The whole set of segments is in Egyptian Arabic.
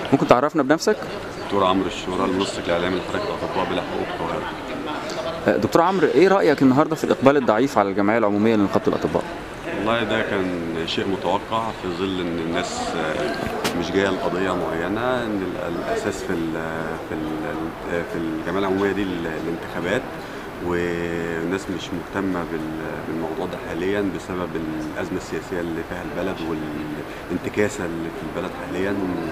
ممكن تعرفنا بنفسك دكتور عمرو الشورى المنسق الاعلامي لحركه الاطباء بحقوق القاهره آه، دكتور عمرو ايه رايك النهارده في الاقبال الضعيف على الجمعيه العموميه لنقابه الاطباء والله ده كان شيء متوقع في ظل ان الناس آه، مش جايه لقضيه معينه ان ال- الاساس في ال في ال في الجمعيه العموميه دي ال- الانتخابات والناس مش مهتمه بال- بالموضوع ده حاليا بسبب الازمه السياسيه اللي فيها البلد والانتكاسه اللي في البلد حاليا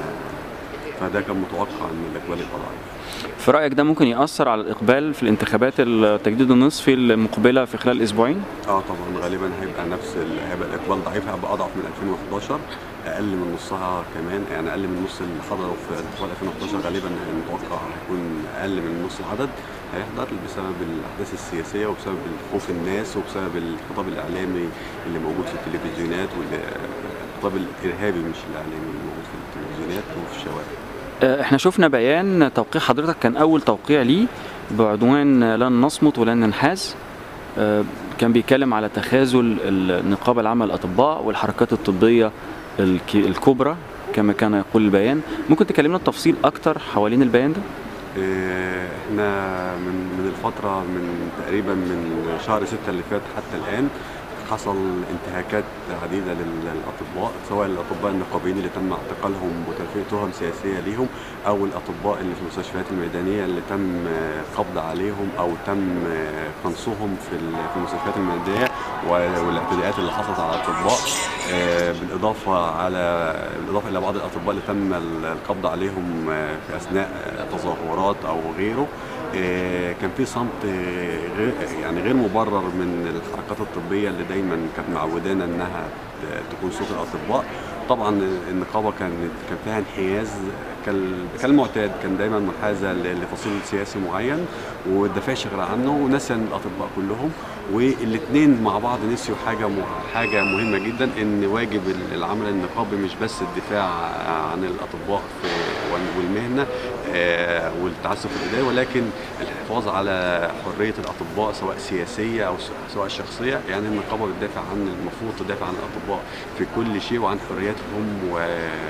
فده كان متوقع ان الاقبال يبقى ضعيف في رايك ده ممكن ياثر على الاقبال في الانتخابات التجديد النصفي المقبله في خلال اسبوعين اه طبعا غالبا هيبقى نفس ال... هيبقى الاقبال ضعيف هيبقى اضعف من 2011 اقل من نصها كمان يعني اقل من نص اللي حضروا في انتخابات 2011 غالبا المتوقع هيكون اقل من نص العدد هيحضر بسبب الاحداث السياسيه وبسبب خوف الناس وبسبب الخطاب الاعلامي اللي موجود في التلفزيونات والخطاب الارهابي مش الاعلامي اللي موجود في التلفزيونات وفي الشوارع آه، احنا شفنا بيان توقيع حضرتك كان اول توقيع ليه بعنوان لن نصمت ولن ننحاز آه، كان بيتكلم على تخاذل النقابه العامه للاطباء والحركات الطبيه الك- الكبرى كما كان يقول البيان ممكن تكلمنا التفصيل اكتر حوالين البيان ده إيه، احنا من من الفتره من تقريبا من شهر ستة اللي فات حتى الان حصل انتهاكات عديده لل- للاطباء سواء الاطباء النقابيين اللي تم اعتقالهم وترفيه تهم سياسيه ليهم او الاطباء اللي في المستشفيات الميدانيه اللي تم آه، قبض عليهم او تم آه، قنصهم في ال- في المستشفيات الميدانيه و- والاعتداءات اللي حصلت على الاطباء آه، بالاضافه على بالاضافه الى بعض الاطباء اللي تم ال- القبض عليهم آه، في اثناء آه، تظاهرات او غيره آه، كان في صمت آه، غير يعني غير مبرر من الحركات الطبيه اللي دايما كانت معودانا انها ت- تكون صوت الاطباء طبعا النقابه كانت كان فيها انحياز كال- كالمعتاد كان دايما منحازه ل- لفصيل سياسي معين والدفاعش غير عنه ونسيا الاطباء كلهم والاثنين مع بعض نسيوا حاجه م- حاجه مهمه جدا ان واجب ال- العمل النقابي مش بس الدفاع عن الاطباء في وال- والمهنه آه، والتعسف الاداري ولكن الحفاظ على حريه الاطباء سواء سياسيه او س- سواء شخصيه يعني النقابه بتدافع عن المفروض تدافع عن الاطباء في كل شيء وعن حرياتهم و...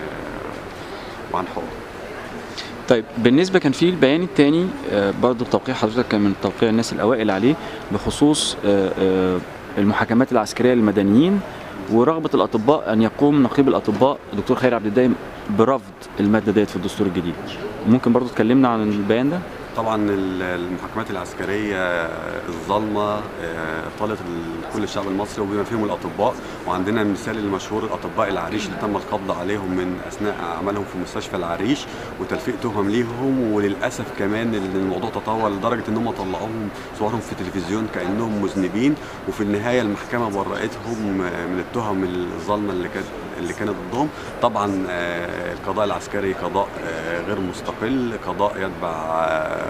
وعن حقوقهم طيب بالنسبه كان في البيان الثاني برضه توقيع حضرتك كان من توقيع الناس الاوائل عليه بخصوص آه، آه، المحاكمات العسكريه للمدنيين ورغبه الاطباء ان يقوم نقيب الاطباء الدكتور خير عبد الدايم برفض الماده ديت في الدستور الجديد ممكن برضه تكلمنا عن البيان ده طبعا ال- المحاكمات العسكريه الظالمه آه، طالت ال- كل الشعب المصري وبما فيهم الاطباء وعندنا المثال المشهور الاطباء العريش اللي تم القبض عليهم من اثناء عملهم في مستشفى العريش وتلفيق تهم ليهم وللاسف كمان ان الموضوع تطور لدرجه ان هم طلعوهم صورهم في التلفزيون كانهم مذنبين وفي النهايه المحكمه برأتهم آه، من التهم الظالمه اللي كانت اللي كانت ضدهم طبعا آه، القضاء العسكري قضاء آه، غير مستقل قضاء يتبع آه،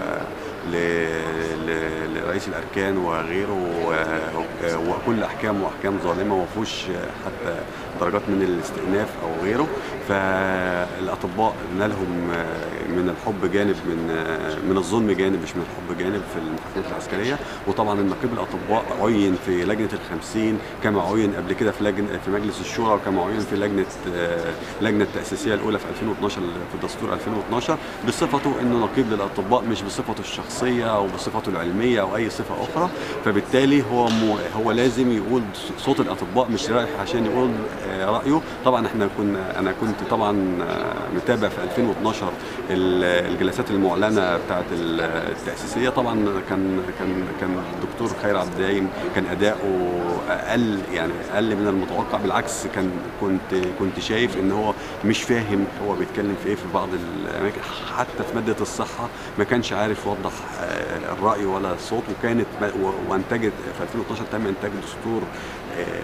ل- ل- لرئيس الاركان وغيره و- و- وكل احكامه احكام ظالمه وما فيهوش حتى درجات من الاستئناف او غيره فالاطباء نالهم من الحب جانب من من الظلم جانب مش من الحب جانب في المحاكمات العسكريه وطبعا النقيب الاطباء عين في لجنه الخمسين كما عين قبل كده في لجنه في مجلس الشورى وكما عين في لجنه لجنه التاسيسيه الاولى في 2012 في دستور 2012 بصفته انه نقيب للاطباء مش بصفته الشخصيه او بصفته العلميه او اي صفه اخرى فبالتالي هو مو هو لازم يقول صوت الاطباء مش رايح عشان يقول آه، رايه طبعا احنا كنا انا كنت طبعا آه، متابع في 2012 ال- الجلسات المعلنه بتاعه ال- التاسيسيه طبعا كان كان كان الدكتور خير عبد الدايم كان اداؤه اقل يعني اقل من المتوقع بالعكس كان كنت كنت شايف ان هو مش فاهم هو بيتكلم في ايه في بعض الاماكن حتى في ماده الصحه ما كانش عارف يوضح آه، الراي ولا الصوت وكانت و- وانتجت في 2012 تم انتاج دستور آه،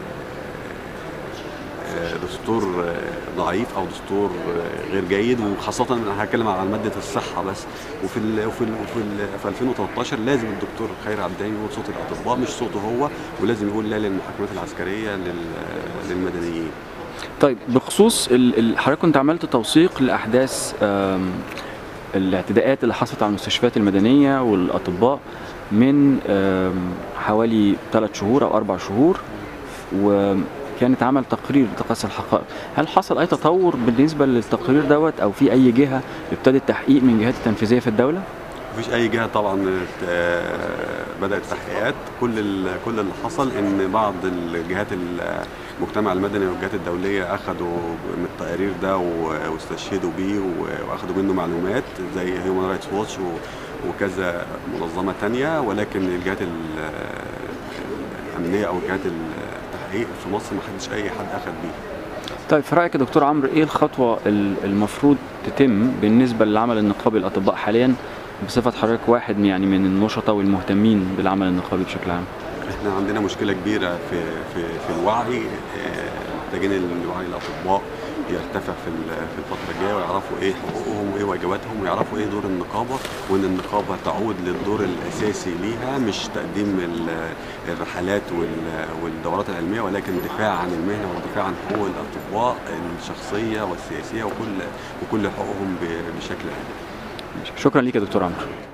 آه، دستور آه، ضعيف او دستور آه، غير جيد وخاصه انا هتكلم على ماده الصحه بس وفي ال وفي ال وفي, ال في 2013 لازم الدكتور خير عبد الدايم يقول صوت الاطباء مش صوته هو ولازم يقول لا للمحاكمات العسكريه لل- للمدنيين طيب بخصوص ال- ال- حضرتك كنت عملت توثيق لاحداث آم، الاعتداءات اللي حصلت على المستشفيات المدنيه والاطباء من آم، حوالي ثلاث شهور او اربع شهور وكان كان اتعمل تقرير لتقصي الحقائق هل حصل اي تطور بالنسبه للتقرير دوت او في اي جهه ابتدت تحقيق من الجهات التنفيذيه في الدوله مفيش اي جهه طبعا آه، بدات تحقيقات كل ال- كل اللي حصل ان بعض الجهات المجتمع المدني والجهات الدوليه اخذوا من التقارير ده و- واستشهدوا بيه و- واخذوا منه معلومات زي هيومن رايتس واتش وكذا منظمه تانية ولكن الجهات ال- الامنيه او جهات التحقيق في مصر ما حدش اي حد اخذ بيه طيب في رايك يا دكتور عمرو ايه الخطوه ال- المفروض تتم بالنسبه للعمل النقابي الاطباء حاليا بصفه حضرتك واحد يعني من النشطاء والمهتمين بالعمل النقابي بشكل عام احنا عندنا مشكله كبيره في في في الوعي آه، محتاجين الوعي الاطباء يرتفع في ال- في الفتره الجايه ويعرفوا ايه حقوقهم وايه واجباتهم ويعرفوا ايه دور النقابه وان النقابه تعود للدور الاساسي ليها مش تقديم ال- الرحلات وال- والدورات العلميه ولكن دفاع عن المهنه والدفاع عن حقوق الاطباء الشخصيه والسياسيه وكل وكل حقوقهم ب- بشكل عام شكرا ليك يا دكتور عمرو